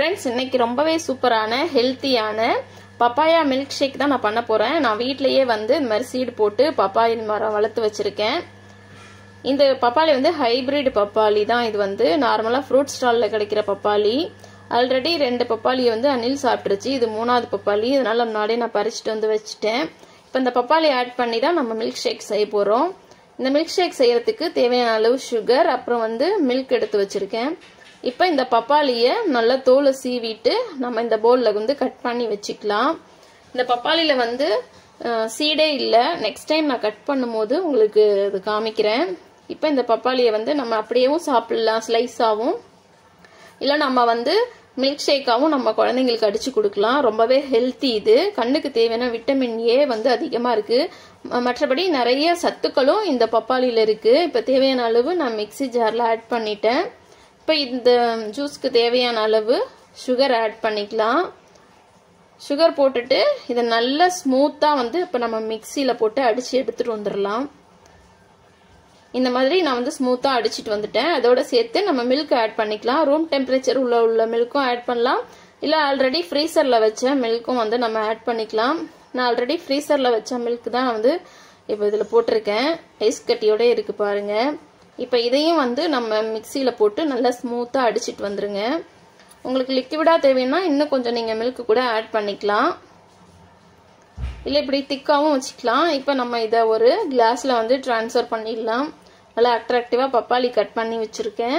friends இன்னைக்கு ரொம்பவே சூப்பரான ஹெல்த்தியான பப்பாயா மில்க் ஷேக் தான் நான் பண்ண போறேன் நான் வீட்லயே வந்து இந்த மாதிரி சீடு போட்டு பப்பாளி மரம் வளர்த்து வச்சிருக்கேன் இந்த பப்பாளி வந்து ஹைபிரிட் பப்பாளி தான் இது வந்து நார்மலாக ஃப்ரூட் ஸ்டாலில் கிடைக்கிற பப்பாளி ஆல்ரெடி ரெண்டு பப்பாளியை வந்து அனில் சாப்பிட்டுருச்சு இது மூணாவது பப்பாளி இதனால முன்னாடியே நான் பறிச்சுட்டு வந்து வச்சுட்டேன் இப்போ இந்த பப்பாளி ஆட் பண்ணி தான் நம்ம மில்க் ஷேக் செய்ய போகிறோம் இந்த மில்க் ஷேக் செய்யறதுக்கு தேவையான அளவு சுகர் அப்புறம் வந்து மில்க் எடுத்து வச்சிருக்கேன் இப்போ இந்த பப்பாளியை நல்லா தோலை சீவிட்டு நம்ம இந்த பவுலில் வந்து கட் பண்ணி வச்சுக்கலாம் இந்த பப்பாளியில் வந்து சீடே இல்லை நெக்ஸ்ட் டைம் நான் கட் பண்ணும்போது உங்களுக்கு இது காமிக்கிறேன் இப்போ இந்த பப்பாளியை வந்து நம்ம அப்படியேவும் சாப்பிடலாம் ஸ்லைஸாகவும் இல்லை நம்ம வந்து மில்க் ஷேக்காகவும் நம்ம குழந்தைங்களுக்கு அடிச்சு கொடுக்கலாம் ரொம்பவே ஹெல்த்தி இது கண்ணுக்கு தேவையான விட்டமின் ஏ வந்து அதிகமாக இருக்குது மற்றபடி நிறைய சத்துக்களும் இந்த பப்பாளியில் இருக்குது இப்போ தேவையான அளவு நான் மிக்சி ஜாரில் ஆட் பண்ணிட்டேன் இப்போ இந்த ஜூஸ்க்கு தேவையான அளவு சுகர் ஆட் பண்ணிக்கலாம் சுகர் போட்டுட்டு இதை நல்லா ஸ்மூத்தாக வந்து இப்போ நம்ம மிக்சியில் போட்டு அடித்து எடுத்துகிட்டு வந்துடலாம் இந்த மாதிரி நான் வந்து ஸ்மூத்தாக அடிச்சிட்டு வந்துட்டேன் அதோட சேர்த்து நம்ம மில்க் ஆட் பண்ணிக்கலாம் ரூம் டெம்பரேச்சர் உள்ள உள்ள மில்க்கும் ஆட் பண்ணலாம் இல்லை ஆல்ரெடி ஃப்ரீசரில் வச்ச மில்க்கும் வந்து நம்ம ஆட் பண்ணிக்கலாம் நான் ஆல்ரெடி ஃப்ரீசரில் வச்ச மில்க் தான் வந்து இப்போ இதில் போட்டிருக்கேன் ஐஸ் கட்டியோட இருக்கு பாருங்க இப்போ இதையும் வந்து நம்ம மிக்சியில் போட்டு நல்லா ஸ்மூத்தாக அடிச்சிட்டு வந்துருங்க உங்களுக்கு லிக்விடாக தேவைன்னா இன்னும் கொஞ்சம் நீங்கள் மில்க் கூட ஆட் பண்ணிக்கலாம் இல்லை இப்படி திக்காகவும் வச்சுக்கலாம் இப்போ நம்ம இதை ஒரு கிளாஸில் வந்து ட்ரான்ஸ்ஃபர் பண்ணிடலாம் நல்லா அட்ராக்டிவாக பப்பாளி கட் பண்ணி வச்சுருக்கேன்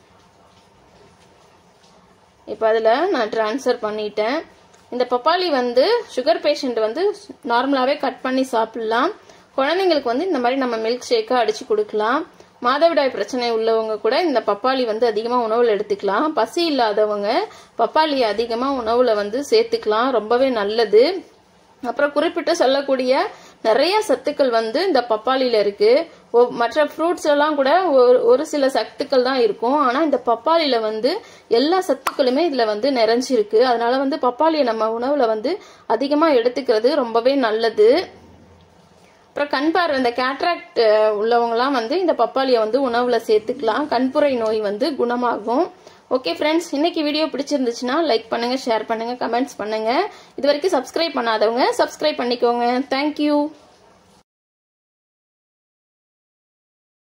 இப்போ அதில் நான் ட்ரான்ஸ்ஃபர் பண்ணிட்டேன் இந்த பப்பாளி வந்து சுகர் பேஷண்ட் வந்து நார்மலாகவே கட் பண்ணி சாப்பிட்லாம் குழந்தைங்களுக்கு வந்து இந்த மாதிரி நம்ம மில்க் ஷேக்காக அடித்து கொடுக்கலாம் மாதவிடாய் பிரச்சனை உள்ளவங்க கூட இந்த பப்பாளி வந்து அதிகமாக உணவில் எடுத்துக்கலாம் பசி இல்லாதவங்க பப்பாளி அதிகமாக உணவில் வந்து சேர்த்துக்கலாம் ரொம்பவே நல்லது அப்புறம் குறிப்பிட்டு சொல்லக்கூடிய நிறைய சத்துக்கள் வந்து இந்த பப்பாளியில இருக்கு மற்ற ஃப்ரூட்ஸ் எல்லாம் கூட ஒரு சில சத்துக்கள் தான் இருக்கும் ஆனா இந்த பப்பாளியில வந்து எல்லா சத்துக்களுமே இதுல வந்து நிறைஞ்சிருக்கு அதனால வந்து பப்பாளியை நம்ம உணவுல வந்து அதிகமா எடுத்துக்கிறது ரொம்பவே நல்லது அப்புறம் கண் பார்வை இந்த கேட்ராக்ட் உள்ளவங்கலாம் வந்து இந்த பப்பாளியை வந்து உணவுல சேர்த்துக்கலாம் கண்புரை நோய் வந்து குணமாகும் ஓகே ஃப்ரெண்ட்ஸ் இன்னைக்கு வீடியோ பிடிச்சிருந்துச்சுன்னா லைக் பண்ணுங்க ஷேர் பண்ணுங்க கமெண்ட்ஸ் பண்ணுங்க இது வரைக்கும் சப்ஸ்கிரைப் பண்ணாதவங்க சப்ஸ்கிரைப் பண்ணிக்கோங்க தேங்க்யூ